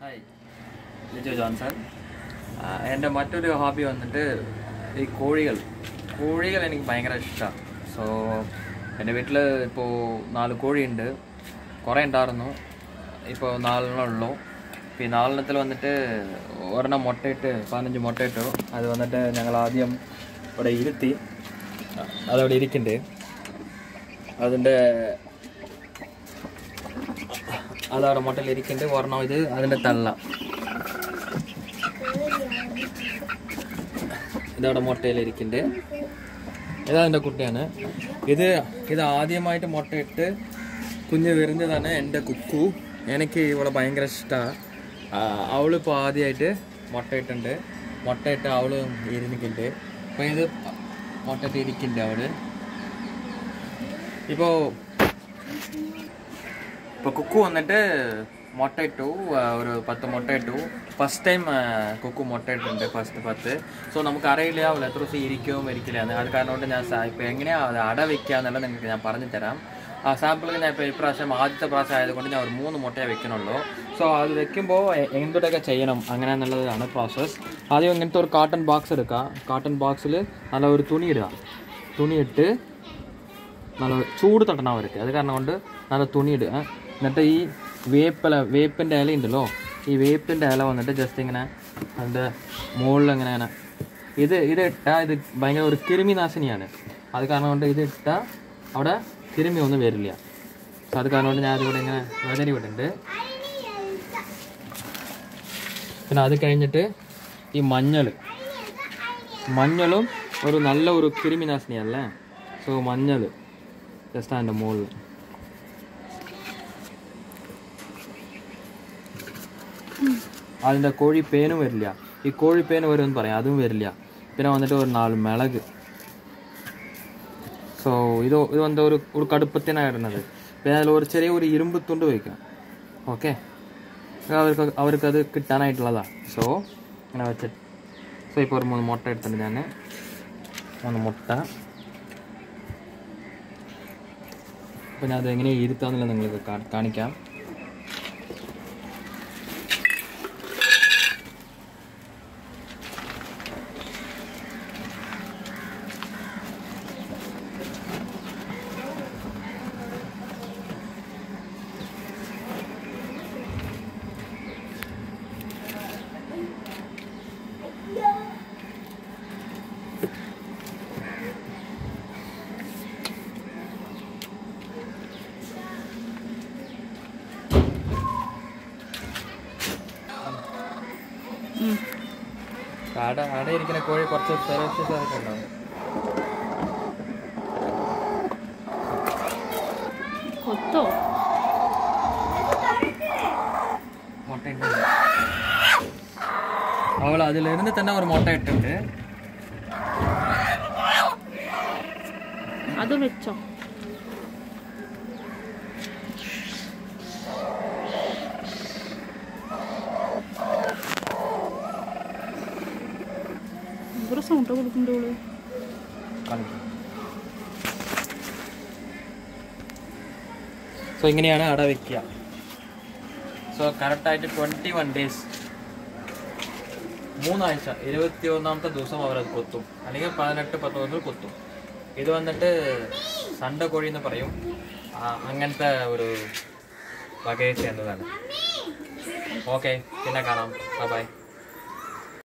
hi Lijo Johnson ആ, എൻ്റെ മറ്റൊരു ഹോബി വന്നിട്ട് ഈ കോഴികൾ കോഴികൾ എനിക്ക് ഭയങ്കര ഇഷ്ടമാണ് സോ എൻ്റെ വീട്ടിൽ ഇപ്പോൾ നാല് കോഴിയുണ്ട് കുറേ ഉണ്ടായിരുന്നു ഇപ്പോൾ നാലെണ്ണം ഉള്ളൂ ഇപ്പോൾ ഈ നാലെണ്ണത്തിൽ വന്നിട്ട് ഒരെണ്ണം മുട്ടയിട്ട് പതിനഞ്ച് മുട്ടയിട്ടു അത് വന്നിട്ട് ഞങ്ങൾ ആദ്യം ഇവിടെ ഇരുത്തി അതവിടെ ഇരിക്കുന്നുണ്ട് അതിൻ്റെ അതവിടെ മുട്ടയിൽ ഇരിക്കുന്നുണ്ട് ഒരെണ്ണം ഇത് അതിൻ്റെ തള്ള ഇതവിടെ മുട്ടയിൽ ഇരിക്കുന്നുണ്ട് ഇതതിൻ്റെ കുട്ടിയാണ് ഇത് ഇത് ആദ്യമായിട്ട് മുട്ടയിട്ട് കുഞ്ഞ് വരുന്നതാണ് എൻ്റെ കുക്കു എനിക്ക് ഇവളെ ഭയങ്കര ഇഷ്ടമാണ് അവളിപ്പോൾ ആദ്യമായിട്ട് മുട്ടയിട്ടുണ്ട് മുട്ടയിട്ട് അവൾ ഇരുന്നിട്ടുണ്ട് അപ്പോൾ ഇത് മുട്ടയിട്ട് ഇരിക്കുന്നുണ്ട് അവള് ഇപ്പോൾ ഇപ്പോൾ കുക്കു വന്നിട്ട് മുട്ടയിട്ടു ആ, ഒരു പത്ത് മുട്ടയിട്ടു ഫസ്റ്റ് ടൈം കുക്കു മുട്ടയിട്ടുണ്ട് ഫസ്റ്റ് പത്ത് സോ നമുക്ക് അറിയില്ല അവൾ എത്ര ദിവസം ഇരിക്കുമോ ഇരിക്കില്ല എന്ന് അത് കാരണം കൊണ്ട് ഞാൻ സാ- ഇപ്പോൾ എങ്ങനെയാണ് അത് അട വെക്കുക എന്നുള്ളത് നിങ്ങൾക്ക് ഞാൻ പറഞ്ഞു തരാം ആ സാമ്പിൾ ഞാൻ ഇപ്പോൾ ഇപ്രാവശ്യം ആദ്യത്തെ പ്രാവശ്യം ആയതുകൊണ്ട് ഞാൻ ഒരു മൂന്ന് മുട്ടയെ വെക്കണുള്ളൂ സോ അത് വെക്കുമ്പോൾ എന്തൊക്കെ ചെയ്യണം അങ്ങനെ എന്നുള്ളതാണ് പ്രോസസ്സ് ആദ്യം ഇങ്ങനത്തെ ഒരു കാട്ടൺ ബോക്സ് എടുക്കുക കാട്ടൺ ബോക്സിൽ നല്ല ഒരു തുണി ഇടുക തുണി ഇട്ട് നല്ല ചൂട് തട്ടണം അവർക്ക് അത് കാരണം കൊണ്ട് നല്ല തുണി ഇടുക എന്നിട്ട് ഈ വേപ്പില വേപ്പിൻ്റെ ഇല ഉണ്ടല്ലോ ഈ വേപ്പിൻ്റെ ഇല വന്നിട്ട് ജസ്റ്റ് ഇങ്ങനെ അതിൻ്റെ മുകളിൽ ഇങ്ങനെ ഇങ്ങനെ ഇത് ഇത് ഇട്ടാൽ ഇത് ഭയങ്കര ഒരു കിരുമി നാശിനിയാണ് അത് കാരണം കൊണ്ട് ഇത് ഇട്ടാൽ അവിടെ കിരുമി ഒന്നും വരില്ല സോ അത് കാരണം കൊണ്ട് ഞാൻ അതിവിടെ ഇങ്ങനെ വേദന വിടുന്നുണ്ട് പിന്നെ അത് കഴിഞ്ഞിട്ട് ഈ മഞ്ഞൾ മഞ്ഞളും ഒരു നല്ല ഒരു കിരുമിനാശിനിയല്ലേ സോ മഞ്ഞൾ ജസ്റ്റ് അതിൻ്റെ മുകളിൽ അതിൻ്റെ കോഴി പേനും വരില്ല ഈ കോഴി പേന് വരുമെന്ന് പറയാം അതും വരില്ല പിന്നെ വന്നിട്ട് ഒരു നാല് മിളക് സോ ഇത് ഇത് വന്ന ഒരു ഒരു കടുപ്പത്തിനാണ് ഇടുന്നത് പിന്നെ അതിൽ ഒരു ചെറിയ ഒരു ഇരുമ്പ് തുണ്ട് വയ്ക്കാം ഓക്കെ അവർക്ക് അവർക്കത് കിട്ടാനായിട്ടുള്ളതാണ് സോ ഇങ്ങനെ വെച്ചിട്ട് സോ ഇപ്പോൾ ഒരു മൂന്ന് മുട്ട എടുത്തിട്ടുണ്ട് ഞാൻ മൂന്ന് മുട്ട അപ്പോൾ ഞാൻ അത് എങ്ങനെ ഇരുത്താന്നുള്ള നിങ്ങൾക്ക് കാ- കാണിക്കാം അവിടെ അവിടെ ഇരിക്കുന്ന കോഴി കുറച്ച് ഫെറോഷ്യസ് ആയിട്ട് ഉണ്ടാവും കൊത്തോ മുട്ട ഇട്ടുണ്ട് അവൾ അതിലിരുന്ന് തന്നെ ഒരു മുട്ട ഇട്ടിട്ട് അത് വെച്ചോ എത്ര സൗണ്ട് കൊടുക്കണ്ടോള് സോ ഇങ്ങനെയാണ് അട വെക്കുക സോ കറക്റ്റായിട്ട് ട്വൻറ്റി വൺ ഡേയ്സ് മൂന്നാഴ്ച ഇരുപത്തി ഒന്നാമത്തെ ദിവസം അവരത് കൊത്തും അല്ലെങ്കിൽ പതിനെട്ട് പത്തൊമ്പതിൽ കൊത്തും ഇത് വന്നിട്ട് സണ്ട കോഴി എന്ന് പറയും ആ, അങ്ങനത്തെ ഒരു വകയെ ചേർന്നതാണ് ഓക്കെ പിന്നെ കാണാം ബൈ